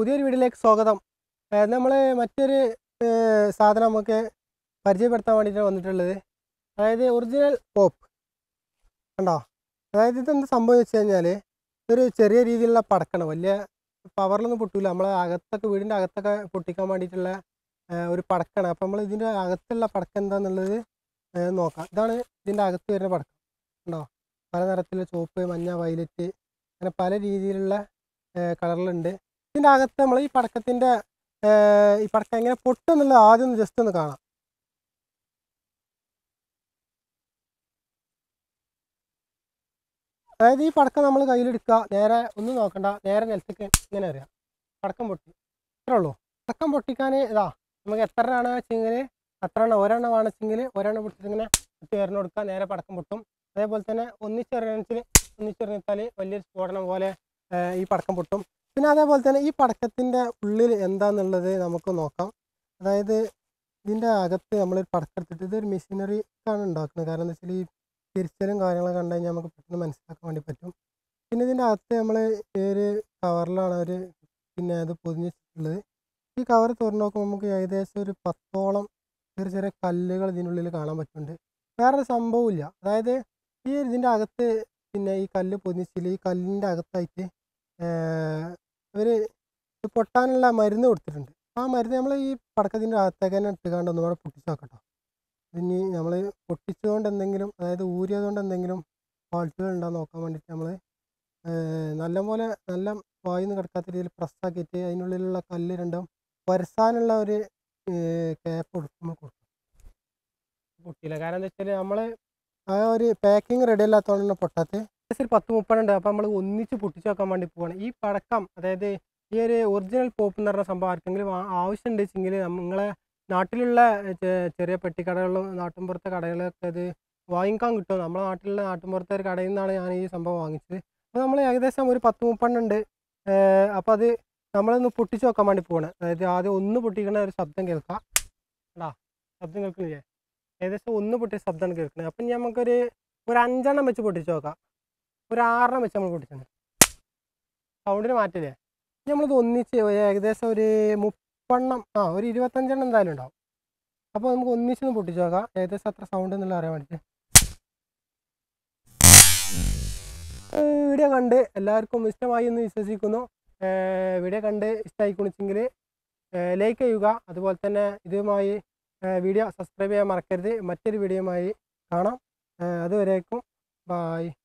പുതിയൊരു വീഡിയോയിലേക്ക് സ്വാഗതം നമ്മൾ മറ്റൊരു ഏഹ്, സാധനം നമുക്ക് പരിചയപ്പെടുത്താൻ വേണ്ടിയിട്ടാണ് വന്നിട്ടുള്ളത് അതായത് ഒറിജിനൽ പോപ്പ് കണ്ടോ അതായത് ഇതെന്ത് സംഭവം വെച്ച് കഴിഞ്ഞാൽ ഒരു ചെറിയ രീതിയിലുള്ള പടക്കാണ് വലിയ പവറിലൊന്നും പൊട്ടില്ല നമ്മളെ അകത്തൊക്കെ വീടിൻ്റെ അകത്തൊക്കെ പൊട്ടിക്കാൻ വേണ്ടിയിട്ടുള്ള ഏഹ്, ഒരു പടക്കാണ് അപ്പോൾ നമ്മൾ ഇതിൻ്റെ അകത്തുള്ള പടക്കം എന്താണെന്നുള്ളത് ഏഹ്, നോക്കാം ഇതാണ് ഇതിൻ്റെ അകത്ത് വരുന്ന പടക്കം കണ്ടോ പല നിറത്തിലുള്ള ചുവപ്പ് മഞ്ഞ വയലറ്റ് അങ്ങനെ പല രീതിയിലുള്ള കളറിലുണ്ട് ഇതിൻ്റെ അകത്ത് നമ്മൾ ഈ പടക്കത്തിൻ്റെ ഈ പടക്കം എങ്ങനെ പൊട്ടുന്നുള്ളത് ആദ്യം ഒന്ന് ജസ്റ്റ് ഒന്ന് കാണാം അതായത് ഈ പടക്കം നമ്മൾ കയ്യിലെടുക്കുക നേരെ ഒന്നും നോക്കണ്ട നേരെ നിലത്തേക്ക് ഇങ്ങനെ അറിയാം പടക്കം പൊട്ടി ഇത്രേ ഉള്ളൂ പടക്കം പൊട്ടിക്കാൻ ഇതാ നമുക്ക് എത്ര എണ്ണ വെച്ചെങ്കിൽ അത്ര എണ്ണം ഒരെണ്ണം വേണമെച്ചെങ്കിൽ ഒരെണ്ണം പൊട്ടിച്ച് ഇങ്ങനെ കുത്തി എറിഞ്ഞു കൊടുക്കുക നേരെ പടക്കം പൊട്ടും അതേപോലെ തന്നെ ഒന്നിച്ചെറിയണമെങ്കിൽ ഒന്നിച്ചെറിഞ്ഞാൽ വലിയൊരു സ്ഫോടനം പോലെ ഏഹ്, ഈ പടക്കം പൊട്ടും പിന്നെ അതേപോലെ തന്നെ ഈ പടക്കത്തിൻ്റെ ഉള്ളിൽ എന്താന്നുള്ളത് നമുക്ക് നോക്കാം അതായത് ഇതിൻ്റെ അകത്ത് നമ്മളൊരു പടക്കം എടുത്തിട്ട് ഇതൊരു മെഷീനറിക്കാണ് ഉണ്ടാക്കുന്നത് കാരണം എന്താ വെച്ചാൽ ഈ തിരിച്ചലും കാര്യങ്ങളൊക്കെ കണ്ടു കഴിഞ്ഞാൽ നമുക്ക് പെട്ടെന്ന് മനസ്സിലാക്കാൻ വേണ്ടി പറ്റും പിന്നെ ഇതിൻ്റെ അകത്ത് നമ്മൾ ഈ ഒരു കവറിലാണ് ഒരു പിന്നെ അത് പൊതിഞ്ഞ് വെച്ചിട്ടുള്ളത് ഈ കവർ തുറന്ന് നോക്കുമ്പോൾ നമുക്ക് ഏകദേശം ഒരു പത്തോളം ചെറിയ ചെറിയ കല്ലുകൾ ഇതിനുള്ളിൽ കാണാൻ പറ്റുന്നുണ്ട് വേറൊരു സംഭവമില്ല അതായത് ഈ ഇതിൻ്റെ അകത്ത് പിന്നെ ഈ കല്ല് പൊതിച്ചില്ല ഈ കല്ലിൻ്റെ അകത്തായിട്ട് ഇവർ പൊട്ടാനുള്ള മരുന്ന് കൊടുത്തിട്ടുണ്ട് ആ മരുന്ന് നമ്മൾ ഈ പടക്കത്തിൻ്റെ അകത്തേക്ക് തന്നെ ഇട്ടുകൊണ്ട് ഒന്നും കൂടെ പൊട്ടിച്ച് നോക്കട്ടോ ഇനി നമ്മൾ പൊട്ടിച്ചതുകൊണ്ട് എന്തെങ്കിലും അതായത് ഊരിയതുകൊണ്ട് എന്തെങ്കിലും ഫാൾട്ടുകൾ ഉണ്ടോ നോക്കാൻ വേണ്ടിയിട്ട് നമ്മൾ നല്ലപോലെ നല്ല വായുന്ന് കിടക്കാത്ത രീതിയിൽ പ്രസ്സാക്കിയിട്ട് അതിനുള്ളിലുള്ള കല്ല് രണ്ടും വരസാനുള്ള ഒരു ക്യാപ്പ് കൊടുക്കുമ്പോൾ കൊടുക്കും പൊട്ടിയില്ല കാരണം എന്താ വെച്ചാൽ നമ്മൾ ആ ഒരു പാക്കിങ് റെഡി അല്ലാത്തതുകൊണ്ട് തന്നെ പൊട്ടാത്ത ഏകദേശം ഒരു പത്ത് മുപ്പതുണ്ട് അപ്പോൾ നമ്മൾ ഒന്നിച്ച് പൊട്ടിച്ച് വെക്കാൻ വേണ്ടി പോവാണ് ഈ പടക്കം അതായത് ഈ ഒരു ഒറിജിനൽ പോപ്പ് എന്ന് പറഞ്ഞ സംഭവം ആർക്കെങ്കിലും ആ- ആവശ്യമുണ്ട് വെച്ചെങ്കിൽ നമ്മളെ നാട്ടിലുള്ള ചെ- ചെറിയ പെട്ടിക്കടകളിലും നാട്ടിൻപുറത്തെ കടകളൊക്കെ ഇത് വാങ്ങിക്കാൻ കിട്ടും നമ്മളെ നാട്ടിലുള്ള നാട്ടിൻപുറത്തെ ഒരു കടയിൽ നിന്നാണ് ഞാൻ ഈ സംഭവം വാങ്ങിച്ചത് അപ്പോൾ നമ്മൾ ഏകദേശം ഒരു പത്ത് മുപ്പെണ്ണുണ്ട് അപ്പോൾ അത് നമ്മളൊന്ന് പൊട്ടിച്ച് വെക്കാൻ വേണ്ടി പോവാണ് അതായത് ആദ്യം ഒന്ന് പൊട്ടിക്കണ ഒരു ശബ്ദം കേൾക്കാം എടാ ശബ്ദം കേൾക്കുന്നില്ലേ ഏകദേശം ഒന്ന് പൊട്ടിയ ശബ്ദമാണ് കേൾക്കുന്നത് അപ്പം ഇനി നമുക്കൊരു ഒരു അഞ്ചെണ്ണം വെച്ച് പൊട്ടിച്ച് നോക്കാം ഒരു ആറെണ്ണം വെച്ച് നമ്മൾ പൊട്ടിച്ചത് സൗണ്ടിന് മാറ്റില്ലേ ഇനി നമ്മളിത് ഒന്നിച്ച് ഒരു ഏകദേശം ഒരു മുപ്പെണ്ണം ആ ഒരു ഇരുപത്തഞ്ചെണ്ണം എന്തായാലും ഉണ്ടാവും അപ്പോൾ നമുക്ക് ഒന്നിച്ചൊന്ന് പൊട്ടിച്ച് നോക്കാം ഏകദേശം അത്ര സൗണ്ട് എന്നുള്ള അറിയാൻ വേണ്ടിയിട്ട് ഏഹ് വീഡിയോ കണ്ട് എല്ലാവർക്കും ഇഷ്ടമായി എന്ന് വിശ്വസിക്കുന്നു ഏഹ് വീഡിയോ കണ്ട് ഇഷ്ടമായി കുണിച്ചെങ്കിൽ ലൈക്ക് ചെയ്യുക അതുപോലെ തന്നെ ഇതുമായി ഏഹ് വീഡിയോ സബ്സ്ക്രൈബ് ചെയ്യാൻ മറക്കരുത് മറ്റൊരു വീഡിയോയുമായി കാണാം ഏഹ് അതുവരേക്കും ബായ്